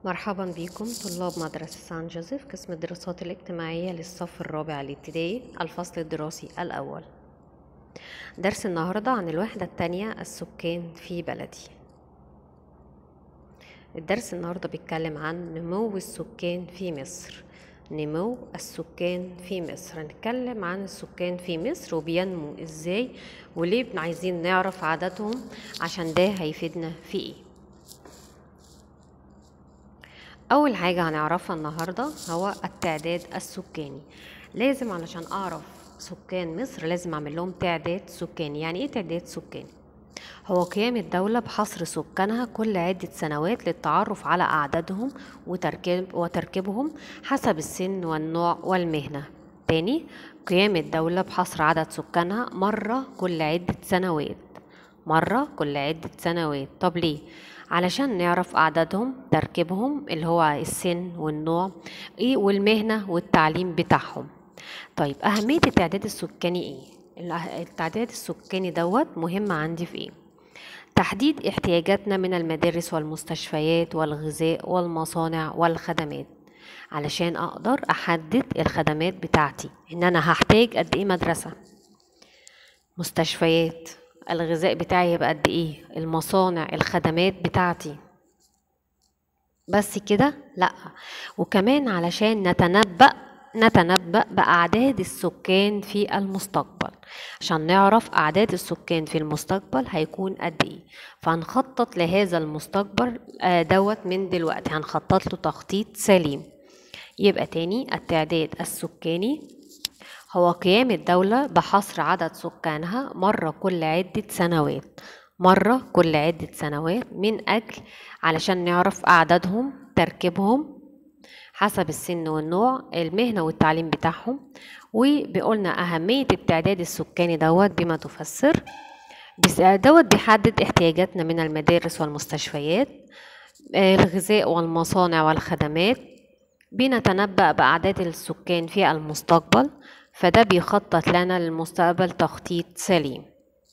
مرحبا بكم طلاب مدرسة سان جوزيف قسم الدراسات الاجتماعية للصف الرابع الابتدائي الفصل الدراسي الأول درس النهاردة عن الوحدة التانية السكان في بلدي الدرس النهاردة بيتكلم عن نمو السكان في مصر نمو السكان في مصر هنتكلم عن السكان في مصر وبينمو ازاي وليه بن- عايزين نعرف عددهم عشان ده هيفيدنا في ايه أول حاجة هنعرفها النهاردة هو التعداد السكاني لازم علشان أعرف سكان مصر لازم أعمل لهم تعداد سكاني يعني إيه تعداد سكاني؟ هو قيام الدولة بحصر سكانها كل عدة سنوات للتعرف على أعدادهم وتركيب وتركيبهم حسب السن والنوع والمهنة تاني قيام الدولة بحصر عدد سكانها مرة كل عدة سنوات مرة كل عدة سنوات طب ليه؟ علشان نعرف أعدادهم تركيبهم اللي هو السن والنوع إيه والمهنة والتعليم بتاعهم طيب أهمية التعداد السكاني إيه؟ الأه- التعداد السكاني دوت مهم عندي في إيه؟ تحديد احتياجاتنا من المدارس والمستشفيات والغذاء والمصانع والخدمات علشان أقدر أحدد الخدمات بتاعتي إن أنا هحتاج قد إيه مدرسة مستشفيات الغذاء بتاعي يبقى قد ايه المصانع الخدمات بتاعتي بس كده لا وكمان علشان نتنبأ نتنبأ بأعداد السكان في المستقبل عشان نعرف أعداد السكان في المستقبل هيكون قد إيه فهنخطط لهذا المستقبل آه، دوت من دلوقتي هنخطط له تخطيط سليم يبقى تاني التعداد السكاني هو قيام الدولة بحصر عدد سكانها مرة كل عدة سنوات مرة كل عدة سنوات من أجل علشان نعرف أعدادهم تركيبهم حسب السن والنوع المهنة والتعليم بتاعهم وبقولنا أهمية التعداد السكاني دوت بما تفسر بس دوت بيحدد احتياجاتنا من المدارس والمستشفيات آه، الغذاء والمصانع والخدمات بنتنبأ بأعداد السكان في المستقبل فده بيخطط لنا للمستقبل تخطيط سليم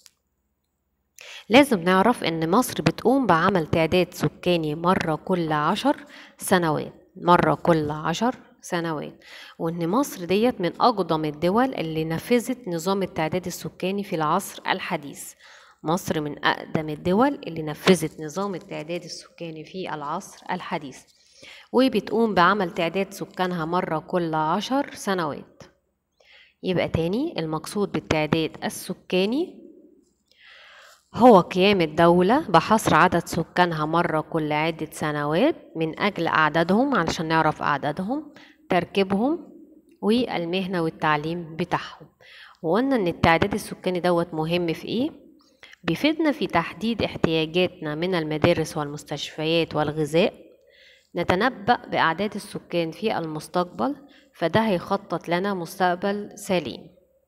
لازم نعرف إن مصر بتقوم بعمل تعداد سكاني مرة كل عشر سنوات مرة كل عشر سنوات وإن مصر ديت من أقدم الدول اللي نفذت نظام التعداد السكاني في العصر الحديث مصر من أقدم الدول اللي نفذت نظام التعداد السكاني في العصر الحديث وبتقوم بعمل تعداد سكانها مرة كل عشر سنوات يبقى تاني المقصود بالتعداد السكاني هو قيام الدولة بحصر عدد سكانها مرة كل عدة سنوات من أجل أعدادهم علشان نعرف أعدادهم تركيبهم والمهنة والتعليم بتاعهم وقلنا إن التعداد السكاني دوت مهم في إيه؟ بيفيدنا في تحديد احتياجاتنا من المدارس والمستشفيات والغذاء نتنبأ بأعداد السكان في المستقبل فده هيخطط لنا مستقبل سليم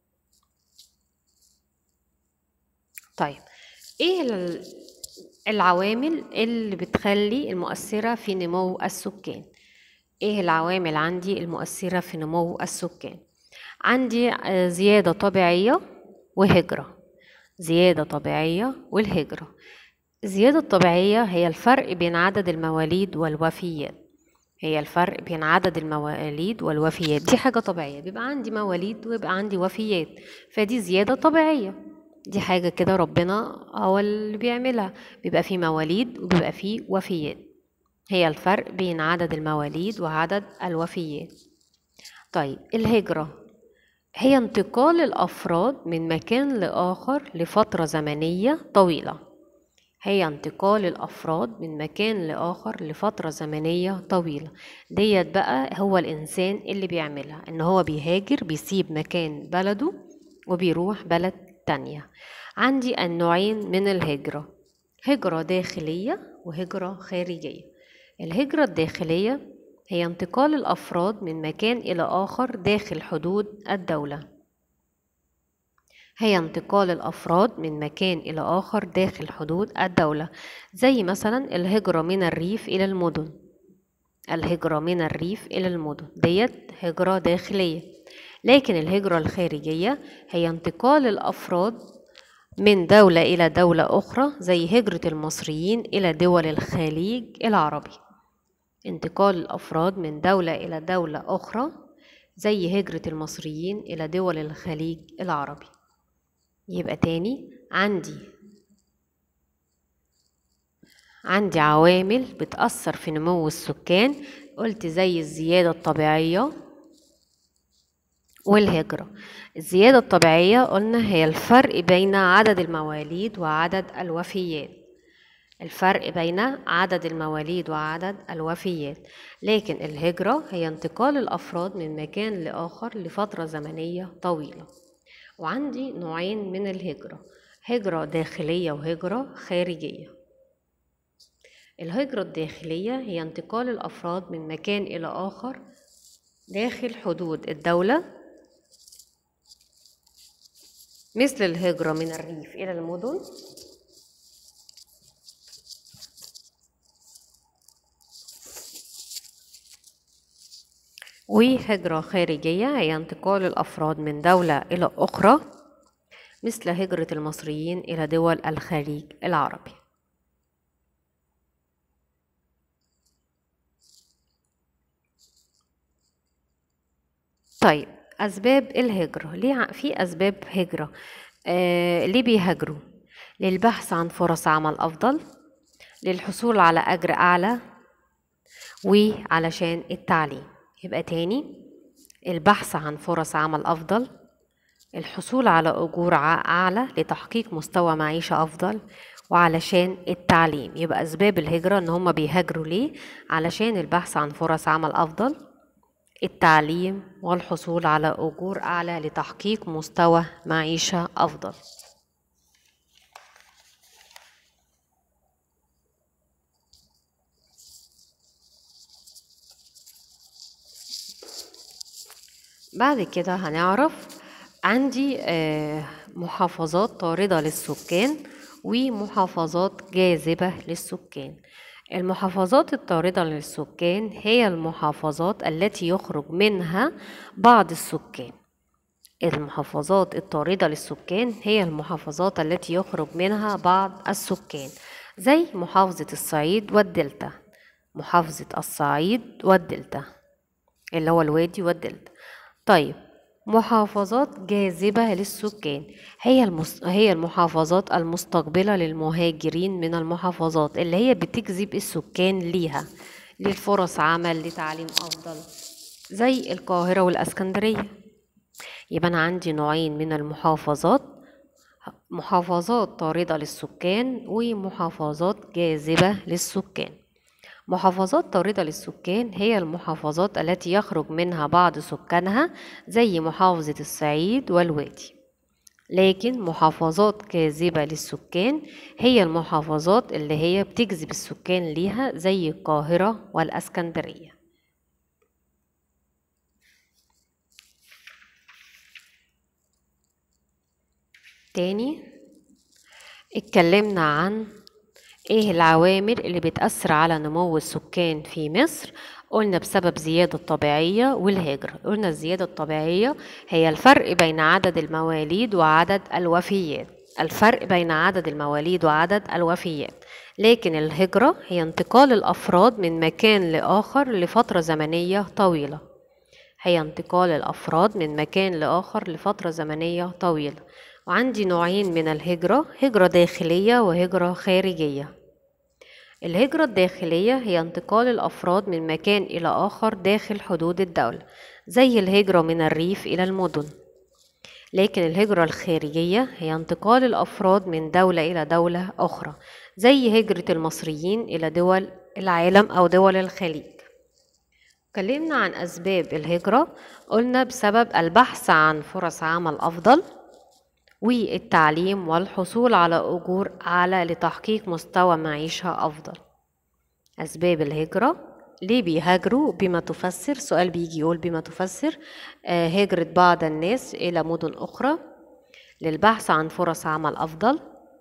طيب ايه ال- العوامل اللي بتخلي المؤثرة في نمو السكان ايه العوامل عندي المؤثرة في نمو السكان عندي آه، زيادة طبيعية وهجرة زيادة طبيعية والهجرة الزيادة الطبيعية هي الفرق بين عدد المواليد والوفيات هي الفرق بين عدد المواليد والوفيات دي حاجة طبيعية بيبقى عندي مواليد ويبقى عندي وفيات فدي زيادة طبيعية دي حاجة كده ربنا هو اللي بيعملها بيبقى فيه مواليد وبيبقى فيه وفيات هي الفرق بين عدد المواليد وعدد الوفيات طيب الهجرة هي انتقال الأفراد من مكان لآخر لفترة زمنية طويلة هي انتقال الأفراد من مكان لآخر لفترة زمنية طويلة ديت بقى هو الإنسان اللي بيعملها إن هو بيهاجر بيسيب مكان بلده وبيروح بلد تانية عندي النوعين من الهجرة هجرة داخلية وهجرة خارجية الهجرة الداخلية هي انتقال الأفراد من مكان إلى آخر داخل حدود الدولة هي انتقال الأفراد من مكان إلى آخر داخل حدود الدولة زي مثلا الهجرة من الريف إلى المدن الهجرة من الريف إلى المدن ديت هجرة داخلية لكن الهجرة الخارجية هي انتقال الأفراد من دولة إلى دولة أخرى زي هجرة المصريين إلى دول الخليج العربي انتقال الأفراد من دولة إلى دولة أخرى زي هجرة المصريين إلى دول الخليج العربي يبقى تاني عندي عندي عوامل بتأثر في نمو السكان قلت زي الزيادة الطبيعية والهجرة الزيادة الطبيعية قلنا هي الفرق بين عدد المواليد وعدد الوفيات الفرق بين عدد المواليد وعدد الوفيات لكن الهجرة هي انتقال الأفراد من مكان لآخر لفترة زمنية طويلة وعندي نوعين من الهجرة هجرة داخلية وهجرة خارجية الهجرة الداخلية هي انتقال الأفراد من مكان إلى آخر داخل حدود الدولة مثل الهجرة من الريف إلى المدن وهجرة خارجية هي انتقال الأفراد من دولة إلى أخرى مثل هجرة المصريين إلى دول الخليج العربي طيب أسباب الهجرة ليه ع- في أسباب هجرة آه ليه بيهاجروا للبحث عن فرص عمل أفضل للحصول على أجر أعلى وعلشان التعليم يبقى تاني البحث عن فرص عمل أفضل الحصول على أجور ع- أعلى لتحقيق مستوى معيشة أفضل وعلشان التعليم يبقى أسباب الهجرة إن هما بيهاجروا ليه علشان البحث عن فرص عمل أفضل التعليم والحصول على أجور أعلى لتحقيق مستوى معيشة أفضل بعد كده هنعرف عندي آه، محافظات طاردة للسكان ومحافظات جاذبة للسكان المحافظات الطاردة للسكان هي المحافظات التي يخرج منها بعض السكان المحافظات الطاردة للسكان هي المحافظات التي يخرج منها بعض السكان زي محافظة الصعيد والدلتا محافظة الصعيد والدلتا اللي هو الوادي والدلتا طيب محافظات جاذبة للسكان هي المس... هي المحافظات المستقبلة للمهاجرين من المحافظات اللي هي بتجذب السكان ليها للفرص عمل لتعليم أفضل زي القاهرة والإسكندرية يبقى أنا عندي نوعين من المحافظات محافظات طاردة للسكان ومحافظات جاذبة للسكان محافظات طاردة للسكان هي المحافظات التي يخرج منها بعض سكانها زي محافظة الصعيد والوادي لكن محافظات جاذبة للسكان هي المحافظات اللي هي بتجذب السكان ليها زي القاهرة والإسكندرية تاني اتكلمنا عن ايه العوامل اللي بتأثر على نمو السكان في مصر قلنا بسبب زيادة طبيعية والهجرة قلنا الزيادة الطبيعية هي الفرق بين عدد المواليد وعدد الوفيات الفرق بين عدد المواليد وعدد الوفيات لكن الهجرة هي انتقال الأفراد من مكان لآخر لفترة زمنية طويلة هي انتقال الأفراد من مكان لآخر لفترة زمنية طويلة وعندي نوعين من الهجرة هجرة داخلية وهجرة خارجية الهجرة الداخلية هي انتقال الأفراد من مكان إلى آخر داخل حدود الدولة زي الهجرة من الريف إلى المدن لكن الهجرة الخارجية هي انتقال الأفراد من دولة إلى دولة أخرى زي هجرة المصريين إلى دول العالم أو دول الخليج اتكلمنا عن أسباب الهجرة قلنا بسبب البحث عن فرص عمل أفضل والتعليم والحصول على أجور أعلى لتحقيق مستوى معيشة أفضل أسباب الهجرة ليه بيهاجروا بما تفسر سؤال بيجي يقول بما تفسر آه، هجرة بعض الناس إلى مدن أخرى للبحث عن فرص عمل أفضل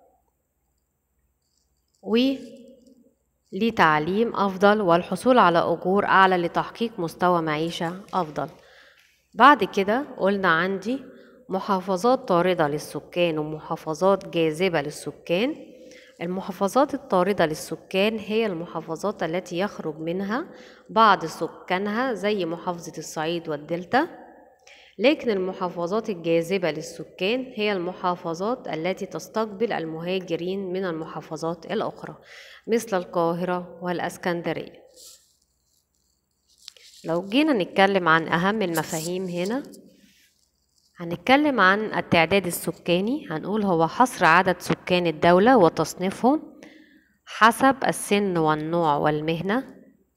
ولتعليم أفضل والحصول على أجور أعلى لتحقيق مستوى معيشة أفضل بعد كده قلنا عندي محافظات طاردة للسكان ومحافظات جاذبة للسكان المحافظات الطاردة للسكان هي المحافظات التي يخرج منها بعض سكانها زي محافظة الصعيد والدلتا لكن المحافظات الجاذبة للسكان هي المحافظات التي تستقبل المهاجرين من المحافظات الأخرى مثل القاهرة والأسكندرية لو جينا نتكلم عن أهم المفاهيم هنا هنتكلم عن التعداد السكاني هنقول هو حصر عدد سكان الدولة وتصنيفهم حسب السن والنوع والمهنة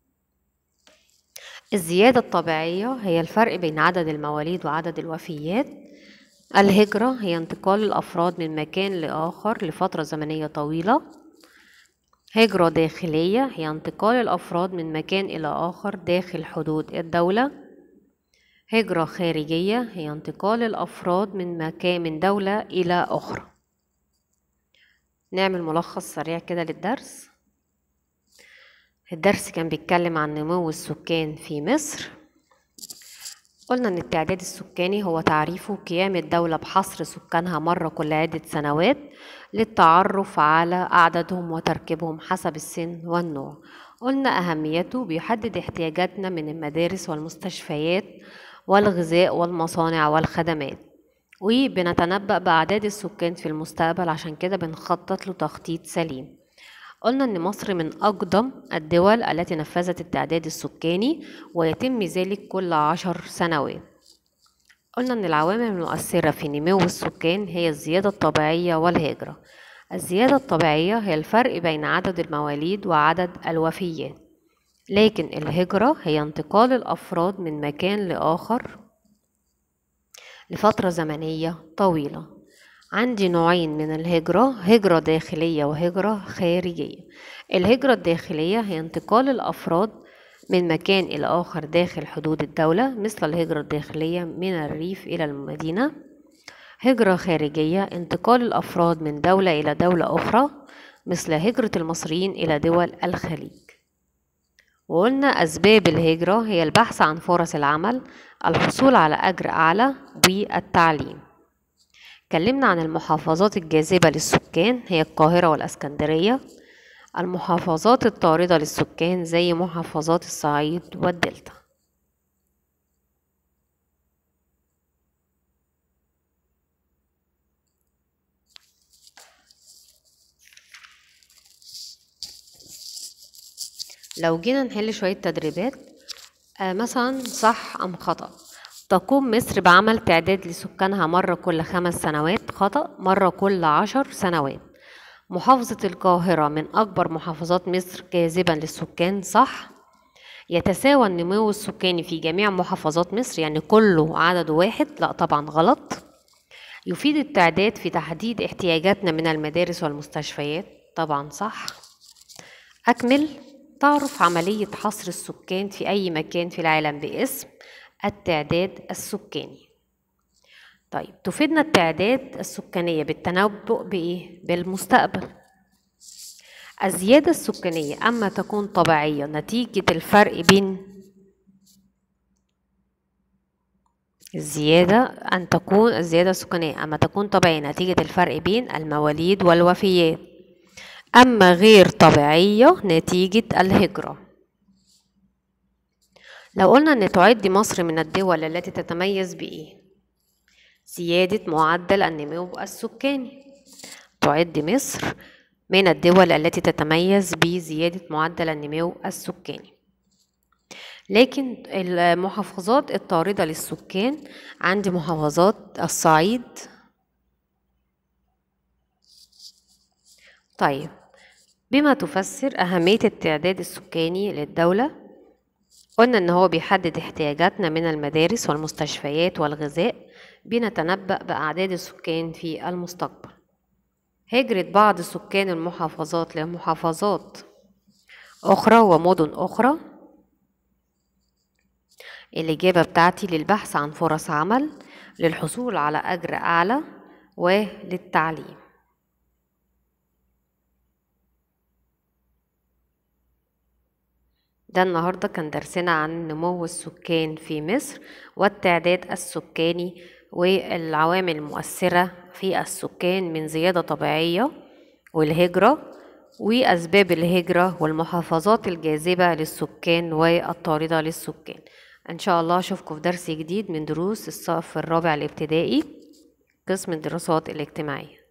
الزيادة الطبيعية هي الفرق بين عدد المواليد وعدد الوفيات الهجرة هي انتقال الأفراد من مكان لآخر لفترة زمنية طويلة هجرة داخلية هي انتقال الأفراد من مكان إلى آخر داخل حدود الدولة هجرة خارجية هي انتقال الأفراد من مكان من دولة إلى أخرى نعمل ملخص سريع كده للدرس الدرس كان بيتكلم عن نمو السكان في مصر قلنا ان التعداد السكاني هو تعريفه قيام الدولة بحصر سكانها مرة كل عدة سنوات للتعرف على أعدادهم وتركيبهم حسب السن والنوع قلنا أهميته بيحدد احتياجاتنا من المدارس والمستشفيات والغذاء والمصانع والخدمات وبنتنبأ بأعداد السكان في المستقبل عشان كده بنخطط له تخطيط سليم قلنا إن مصر من أقدم الدول التي نفذت التعداد السكاني ويتم ذلك كل عشر سنوات قلنا إن العوامل المؤثرة في نمو السكان هي الزيادة الطبيعية والهجرة الزيادة الطبيعية هي الفرق بين عدد المواليد وعدد الوفيات لكن الهجرة هي انتقال الأفراد من مكان لآخر لفترة زمنية طويلة عندي نوعين من الهجرة هجرة داخلية وهجرة خارجية الهجرة الداخلية هي انتقال الأفراد من مكان إلى آخر داخل حدود الدولة مثل الهجرة الداخلية من الريف إلى المدينة هجرة خارجية انتقال الأفراد من دولة إلى دولة أخرى مثل هجرة المصريين إلى دول الخليج وقلنا أسباب الهجرة هي البحث عن فرص العمل الحصول على أجر أعلى والتعليم اتكلمنا عن المحافظات الجاذبة للسكان هي القاهرة والأسكندرية المحافظات الطاردة للسكان زي محافظات الصعيد والدلتا لو جينا نحل شوية تدريبات آه مثلا صح أم خطأ تقوم مصر بعمل تعداد لسكانها مرة كل خمس سنوات خطأ مرة كل عشر سنوات محافظة القاهرة من أكبر محافظات مصر جاذبا للسكان صح يتساوى النمو السكاني في جميع محافظات مصر يعني كله عدد واحد لا طبعا غلط يفيد التعداد في تحديد احتياجاتنا من المدارس والمستشفيات طبعا صح أكمل تعرف عملية حصر السكان في أي مكان في العالم باسم التعداد السكاني طيب تفيدنا التعداد السكانية بالتنبؤ بإيه؟ بالمستقبل الزيادة السكانية أما تكون طبيعية نتيجة الفرق بين الزيادة أن تكون الزيادة السكانية أما تكون طبيعية نتيجة الفرق بين المواليد والوفيات أما غير طبيعية نتيجة الهجرة لو قلنا أن تعد مصر من الدول التي تتميز بإيه؟ زيادة معدل النمو السكاني تعد مصر من الدول التي تتميز بزيادة معدل النمو السكاني لكن المحافظات الطاردة للسكان عندي محافظات الصعيد طيب بما تفسر أهمية التعداد السكاني للدولة قلنا إن هو بيحدد احتياجاتنا من المدارس والمستشفيات والغذاء بنتنبأ بأعداد السكان في المستقبل هجرة بعض سكان المحافظات لمحافظات أخرى ومدن أخرى الإجابة بتاعتي للبحث عن فرص عمل للحصول على أجر أعلى وللتعليم ده النهاردة كان درسنا عن نمو السكان في مصر والتعداد السكاني والعوامل المؤثرة في السكان من زيادة طبيعية والهجرة وأسباب الهجرة والمحافظات الجاذبة للسكان والطاردة للسكان إن شاء الله أشوفكم في درس جديد من دروس الصف الرابع الابتدائي قسم الدراسات الاجتماعية